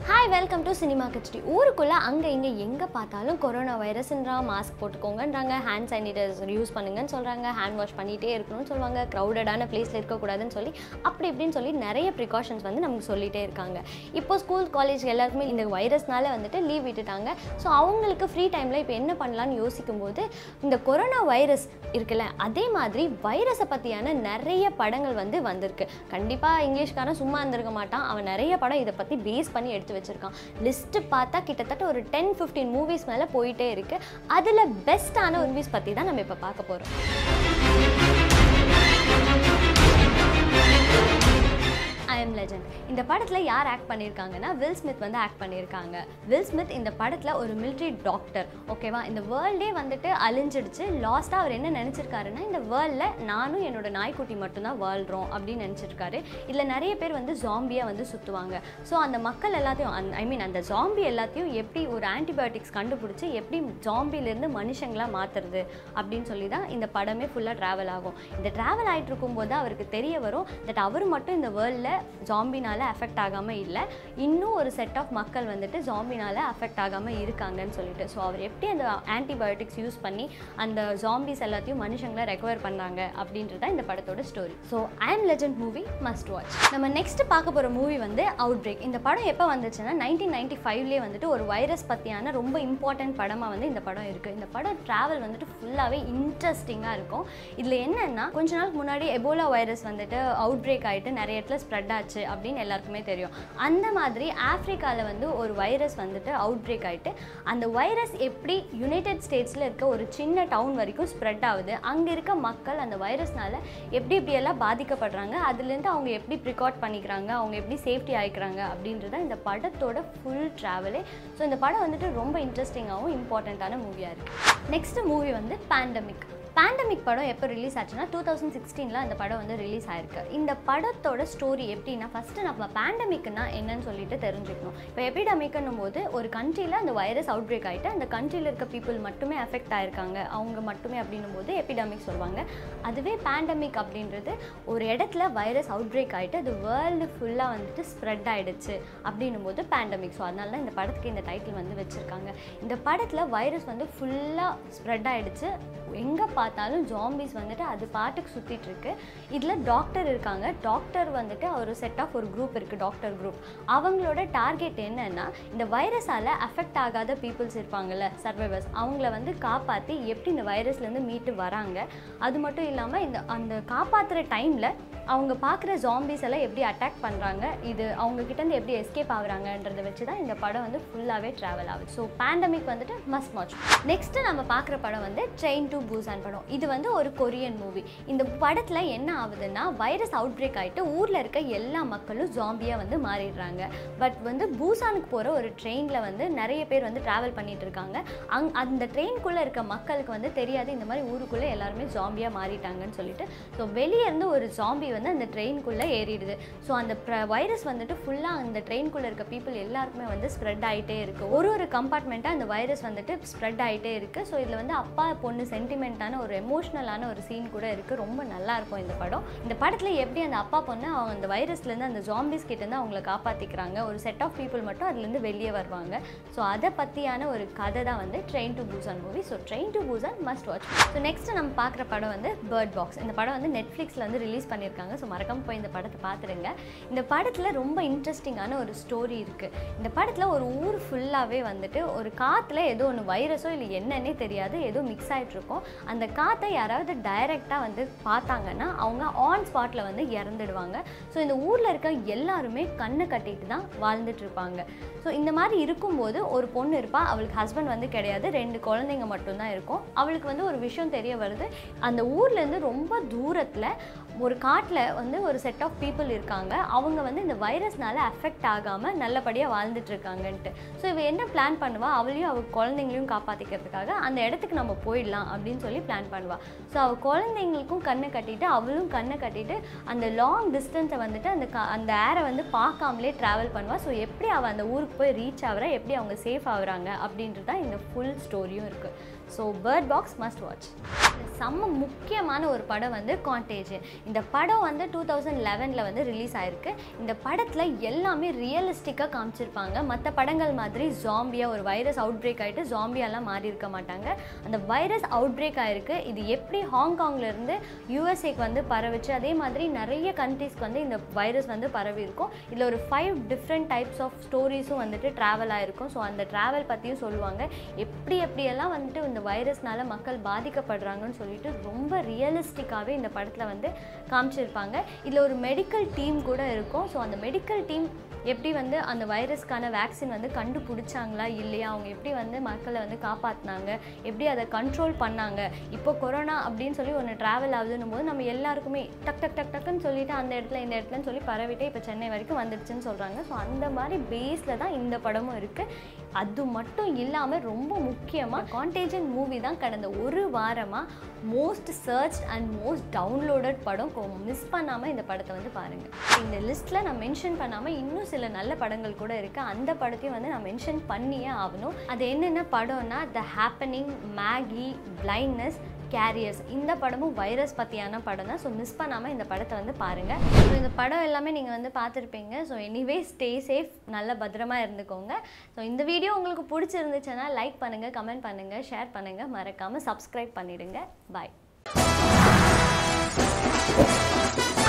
hi welcome to cinema khichdi ஊருக்குள்ளே அங்கே இங்கே எங்கே பார்த்தாலும் கொரோனா வைரஸ்ன்றான் மாஸ்க் போட்டுக்கோங்கன்றாங்க ஹேண்ட் சானிடைசர் யூஸ் பண்ணுங்கன்னு சொல்கிறாங்க ஹேண்ட் வாஷ் பண்ணிகிட்டே இருக்கணும்னு சொல்லுவாங்க க்ரௌடடான பிளேஸில் இருக்கக்கூடாதுன்னு சொல்லி அப்படி இப்படின்னு சொல்லி நிறைய ப்ரிகாஷன்ஸ் வந்து நமக்கு சொல்லிகிட்டே இருக்காங்க இப்போ ஸ்கூல் காலேஜ் எல்லாருக்குமே இந்த வைரஸ்னால வந்துட்டு லீவ் விட்டுட்டாங்க ஸோ அவங்களுக்கு ஃப்ரீ டைமில் இப்போ என்ன பண்ணலான்னு யோசிக்கும்போது இந்த கொரோனா வைரஸ் இருக்குல்ல அதே மாதிரி வைரஸை பற்றியான நிறைய படங்கள் வந்து வந்திருக்கு கண்டிப்பாக இங்கிலீஷ்காரன் சும்மா இருந்திருக்க மாட்டான் அவன் நிறைய படம் இதை பற்றி பேஸ் பண்ணி எடுத்து வச்சிருக்கான் லிஸ்ட்டு பார்த்தா கிட்டத்தட்ட ஒரு டென் ஃபிஃப்டீன் மூவிஸ் மேலே போயிட்டே இருக்கு அதில் பெஸ்ட்டான மூவிஸ் பற்றி தான் நம்ம இப்போ பார்க்க போகிறோம் ஐ எம் லெஜண்ட் இந்த படத்தில் யார் ஆக்ட் பண்ணியிருக்காங்கன்னா வில் ஸ்மித் வந்து ஆக்ட் பண்ணியிருக்காங்க வில் ஸ்மித் இந்த படத்தில் ஒரு military டாக்டர் ஓகேவா இந்த வேர்ல்டே வந்துட்டு அழிஞ்சிடுச்சு லாஸ்ட்டாக அவர் என்ன நினச்சிருக்காருன்னா இந்த வேர்ல்டில் நானும் என்னோட நாய்க்குட்டி மட்டும்தான் வாழ்கிறோம் அப்படின்னு நினச்சிருக்காரு இதில் நிறைய பேர் வந்து ஜாம்பியாக வந்து சுற்றுவாங்க ஸோ அந்த மக்கள் எல்லாத்தையும் ஐ மீன் அந்த ஜாம்பி எல்லாத்தையும் எப்படி ஒரு ஆன்டிபயோட்டிக்ஸ் கண்டுபிடிச்சி எப்படி ஜாம்பிலேருந்து மனுஷங்களாக மாற்றுறது அப்படின்னு சொல்லி தான் இந்த படமே ஃபுல்லாக ட்ராவல் ஆகும் இந்த ட்ராவல் ஆகிட்டு இருக்கும்போது அவருக்கு தெரிய வரும் தட் அவர் மட்டும் இந்த வேர்ல்டில் ஜாம்பினால் அஃபெக்ட் ஆகாமல் இல்லை இன்னும் ஒரு செட் ஆஃப் மக்கள் வந்துட்டு ஜாம்பினால் அஃபெக்ட் ஆகாமல் இருக்காங்கன்னு சொல்லிட்டு ஸோ அவர் எப்படி அந்த ஆன்டிபயோட்டிக்ஸ் யூஸ் பண்ணி அந்த ஜாம்பிஸ் எல்லாத்தையும் மனுஷங்களை ரெக்கவர் பண்ணாங்க அப்படின்றது தான் இந்த படத்தோட story so I'm legend movie must watch நம்ம நெக்ஸ்ட் பார்க்க போகிற மூவி வந்து அவுட் பிரேக் இந்த படம் எப்போ வந்துச்சுன்னா நைன்டீன் நைன்டி ஃபைவ்லேயே வந்துட்டு ஒரு வைரஸ் பற்றியான ரொம்ப இம்பார்ட்டன்ட் படமாக வந்து இந்த படம் இருக்குது இந்த படம் ட்ராவல் வந்துட்டு ஃபுல்லாகவே இன்ட்ரெஸ்டிங்காக இருக்கும் இதில் என்னென்னா கொஞ்ச நாளுக்கு முன்னாடி எபோலா வைரஸ் வந்துட்டு அவுட் பிரேக் ஆகிட்டு நிறைய இடத்துல ஸ்ப்ரெட் ஆச்சு அப்படின்னு எல்லாருக்குமே தெரியும் அந்த மாதிரி ஆஃப்ரிக்காவில் வந்து ஒரு வைரஸ் வந்துட்டு அவுட் பிரேக் ஆகிட்டு அந்த வைரஸ் எப்படி யுனைடெட் ஸ்டேட்ஸில் இருக்க ஒரு சின்ன டவுன் வரைக்கும் ஸ்ப்ரெட் ஆகுது அங்கே இருக்க மக்கள் அந்த வைரஸ்னால எப்படி எப்படியெல்லாம் பாதிக்கப்படுறாங்க அதுலேருந்து அவங்க எப்படி ப்ரிகாட் பண்ணிக்கிறாங்க அவங்க எப்படி சேஃப்டி ஆகிக்கிறாங்க அப்படின்றத இந்த படத்தோட ஃபுல் ட்ராவலே ஸோ இந்த படம் வந்துட்டு ரொம்ப இன்ட்ரெஸ்டிங்காகவும் இம்பார்ட்டண்ட்டான மூவியாக இருக்குது நெக்ஸ்ட் மூவி வந்து பேண்டமிக் பேண்டமிக் படம் எப்போ ரிலீஸ் ஆச்சுன்னா டூ தௌசண்ட் சிக்ஸ்டீனில் அந்த படம் வந்து ரிலீஸ் ஆயிருக்கு இந்த படத்தோட ஸ்டோரி எப்படின்னா ஃபஸ்ட்டு நம்ம பேண்டமிக்னா என்னன்னு சொல்லிட்டு தெரிஞ்சுக்கணும் இப்போ எபிடமிக்னும் போது ஒரு கண்ட்ரியில் அந்த வைரஸ் அவுட் பிரேக் ஆகிட்டு அந்த கண்ட்ரியில் இருக்க பீப்புள் மட்டுமே அஃபெக்ட் ஆயிருக்காங்க அவங்க மட்டுமே அப்படின்னும் போது எபிடமிக் சொல்லுவாங்க அதுவே பேண்டமிக் அப்படின்றது ஒரு இடத்துல வைரஸ் அவுட் பிரேக் ஆகிட்டு அது வேர்ல்டு ஃபுல்லாக வந்துட்டு ஸ்ப்ரெட் ஆகிடுச்சு அப்படின்னும் போது பேண்டமிக் ஸோ அதனால தான் இந்த படத்துக்கு இந்த டைட்டில் வந்து வச்சுருக்காங்க இந்த படத்தில் வைரஸ் வந்து ஃபுல்லாக ஸ்ப்ரெட் ஆகிடுச்சு எங்கே பார்த்தாலும் ஜாம்பிஸ் வந்துட்டு அது பாட்டுக்கு சுற்றிட்டு இருக்கு இதில் டாக்டர் இருக்காங்க டாக்டர் வந்துட்டு ஒரு செட் ஆஃப் ஒரு குரூப் இருக்குது டாக்டர் குரூப் அவங்களோட டார்கெட் என்னன்னா இந்த வைரஸால் அஃபெக்ட் ஆகாத பீப்புள்ஸ் இருப்பாங்கல்ல சர்வைவர்ஸ் அவங்கள வந்து காப்பாற்றி எப்படி இந்த வைரஸ்லேருந்து மீட்டு வராங்க அது மட்டும் இல்லாமல் இந்த அந்த காப்பாற்றுற டைமில் அவங்க பார்க்குற ஜாம்பிஸ் எல்லாம் எப்படி அட்டாக் பண்ணுறாங்க இது அவங்க கிட்டேருந்து எப்படி எஸ்கேப் ஆகுறாங்கன்றதை வச்சு தான் இந்த படம் வந்து ஃபுல்லாகவே ட்ராவல் ஆகுது ஸோ பேண்டமிக் வந்துட்டு மஸ்ட் வாட்ச் நெக்ஸ்ட்டு நம்ம பார்க்குற படம் வந்து ட்ரெயின் டு பூசான் படம் இது வந்து ஒரு கொரியன் மூவி இந்த படத்தில் என்ன ஆகுதுன்னா வைரஸ் அவுட் பிரேக் ஆகிட்டு ஊரில் இருக்க எல்லா மக்களும் ஜாம்பியாக வந்து மாறிடுறாங்க பட் வந்து பூசானுக்கு போகிற ஒரு ட்ரெயினில் வந்து நிறைய பேர் வந்து ட்ராவல் பண்ணிட்டு இருக்காங்க அங் அந்த ட்ரெயின்குள்ளே இருக்க மக்களுக்கு வந்து தெரியாது இந்த மாதிரி ஊருக்குள்ளே எல்லாருமே ஜாம்பியாக மாறிட்டாங்கன்னு சொல்லிட்டு ஸோ வெளியே இருந்து ஒரு ஜாம்பி வந்து அந்த ட்ரெயின்குள்ளே ஏறிடுது ஸோ அந்த வைரஸ் வந்துட்டு ஃபுல்லாக அந்த ட்ரெயின்குள்ளே இருக்க பீப்புள் எல்லாருக்குமே வந்து ஸ்ப்ரெட் ஆகிட்டே இருக்குது ஒரு ஒரு கம்பார்ட்மெண்ட்டாக அந்த வைரஸ் வந்துட்டு ஸ்ப்ரெட் ஆகிட்டே இருக்குது ஸோ இதில் வந்து அப்பா பொண்ணு சென்டிமெண்ட்டான ஒரு எமோஷ்னலான ஒரு சீன் கூட இருக்குது ரொம்ப நல்லா இருக்கும் இந்த படம் இந்த படத்தில் எப்படி அந்த அப்பா பொண்ணு அவங்க அந்த வைரஸ்லேருந்து அந்த ஜாம்பிஸ் கிட்டேருந்து அவங்கள காப்பாற்றிக்கிறாங்க ஒரு செட் ஆஃப் பீப்புள் மட்டும் அதுலேருந்து வெளியே வருவாங்க ஸோ அதை பற்றியான ஒரு கதை தான் வந்து train to Busan movie so train to Busan must watch so next நம்ம பார்க்குற படம் வந்து பேர்ட் பாக்ஸ் இந்த படம் வந்து நெட்ஃப்ளிக்ஸில் வந்து ரிலீஸ் பண்ணியிருக்காங்க ஸோ மறக்காம போய் இந்த படத்தை பார்த்துருங்க இந்த படத்தில் ரொம்ப இன்ட்ரெஸ்டிங்கான ஒரு ஸ்டோரி இருக்குது இந்த படத்தில் ஒரு ஊர் ஃபுல்லாகவே வந்துட்டு ஒரு காற்றுல ஏதோ ஒன்று வைரஸோ இல்லை என்னன்னே தெரியாது ஏதோ மிக்ஸ் ஆகிட்டு இருக்கும் அந்த காற்றை யாராவது டைரெக்டாக வந்து பார்த்தாங்கன்னா அவங்க ஆன் ஸ்பாட்டில் வந்து இறந்துடுவாங்க ஸோ இந்த ஊரில் இருக்க எல்லாருமே கண்ணை கட்டிட்டு தான் வாழ்ந்துட்டு இருப்பாங்க ஸோ இந்த மாதிரி இருக்கும்போது ஒரு பொண்ணு இருப்பா அவளுக்கு ஹஸ்பண்ட் வந்து கிடையாது ரெண்டு குழந்தைங்க மட்டும்தான் இருக்கும் அவளுக்கு வந்து ஒரு விஷயம் தெரிய வருது அந்த ஊர்லேருந்து ரொம்ப தூரத்தில் ஒரு காட்டில் வந்து ஒரு செட் ஆஃப் பீப்புள் இருக்காங்க அவங்க வந்து இந்த வைரஸ்னால அஃபெக்ட் ஆகாமல் நல்லபடியாக வாழ்ந்துட்டு இருக்காங்கன்ட்டு ஸோ இவ என்ன பிளான் பண்ணுவா அவளையும் அவள் குழந்தைங்களையும் காப்பாற்றிக்கிறதுக்காக அந்த இடத்துக்கு நம்ம போயிடலாம் அப்படின்னு சொல்லி பிளான் பண்ணுவா ஸோ அவள் குழந்தைங்களுக்கும் கண்ணை கட்டிட்டு அவளும் கண்ணை கட்டிட்டு அந்த லாங் டிஸ்டன்ஸை வந்துட்டு அந்த க அந்த ஏரை வந்து பார்க்காமலே ட்ராவல் பண்ணுவா ஸோ எப்படி அவள் அந்த ஊருக்கு போய் ரீச் ஆகுறா எப்படி அவங்க சேஃப் ஆகுறாங்க அப்படின்றது தான் இந்த ஃபுல் ஸ்டோரியும் இருக்குது so bird box must watch செம்ம முக்கியமான ஒரு படம் வந்து கான்டேஜன் இந்த படம் வந்து டூ தௌசண்ட் லெவனில் வந்து ரிலீஸ் ஆயிருக்கு இந்த படத்தில் எல்லாமே ரியலிஸ்டிக்காக காமிச்சிருப்பாங்க மற்ற படங்கள் மாதிரி ஜாம்பியாக ஒரு வைரஸ் அவுட் பிரேக் ஆகிட்டு ஜாம்பியாலாம் மாறி இருக்க மாட்டாங்க அந்த வைரஸ் அவுட் பிரேக் ஆயிருக்கு இது எப்படி ஹாங்காங்ல இருந்து யூஎஸ்ஏக்கு வந்து பரவுச்சு அதே மாதிரி நிறைய கண்ட்ரீஸ்க்கு வந்து இந்த வைரஸ் வந்து பரவி இருக்கும் இதில் ஒரு ஃபைவ் டிஃப்ரெண்ட் டைப்ஸ் ஆஃப் ஸ்டோரிஸும் வந்துட்டு ட்ராவல் ஆயிருக்கும் ஸோ அந்த ட்ராவல் பற்றியும் சொல்லுவாங்க எப்படி எப்படியெல்லாம் வந்துட்டு இந்த வைரஸ்னால மக்கள் பாதிக்கப்படுறாங்கன்னு சொல்லிட்டு ரொம்ப ரியலிஸ்டிக்காகவே இந்த படத்தில் வந்து காமிச்சிருப்பாங்க இதில் ஒரு மெடிக்கல் டீம் கூட இருக்கும் ஸோ அந்த மெடிக்கல் டீம் எப்படி வந்து அந்த வைரஸ்க்கான வேக்சின் வந்து கண்டுபிடிச்சாங்களா இல்லையா அவங்க எப்படி வந்து மக்களை வந்து காப்பாற்றினாங்க எப்படி அதை கண்ட்ரோல் பண்ணாங்க இப்போ கொரோனா அப்படின்னு சொல்லி ஒன்று ட்ராவல் ஆகுதுன்னும் போது நம்ம எல்லாருக்குமே டக் டக் டக் டக்குன்னு சொல்லிட்டு அந்த இடத்துல இந்த இடத்துலன்னு சொல்லி பரவிட்டே இப்போ சென்னை வரைக்கும் வந்துடுச்சுன்னு சொல்கிறாங்க ஸோ அந்த மாதிரி பேஸில் தான் இந்த படமும் இருக்குது அது மட்டும் இல்லாமல் ரொம்ப முக்கியமாக கான்டேஜன் மூவி தான் கடந்த ஒரு வாரமாக most search and most downloaded படம் மிஸ் பண்ணாமல் இந்த படத்தை வந்து பாருங்கள் இந்த லிஸ்ட்டில் நான் மென்ஷன் பண்ணாமல் இன்னும் சில நல்ல படங்கள் கூட இருக்குது அந்த படத்தையும் வந்து நான் மென்ஷன் பண்ணியே ஆகணும் அது என்னென்ன படம்னா the happening Maggie blindness carriers இந்த படமும் வைரஸ் பற்றியான படம் தான் ஸோ மிஸ் பண்ணாமல் இந்த படத்தை வந்து பாருங்கள் ஸோ இந்த படம் எல்லாமே நீங்கள் வந்து பார்த்துருப்பீங்க ஸோ எனிவே ஸ்டே சேஃப் நல்ல பத்திரமா இருந்துக்கோங்க ஸோ இந்த வீடியோ உங்களுக்கு பிடிச்சிருந்துச்சுன்னா லைக் பண்ணுங்கள் கமெண்ட் பண்ணுங்கள் ஷேர் பண்ணுங்கள் மறக்காமல் சப்ஸ்கிரைப் பண்ணிடுங்க பாய்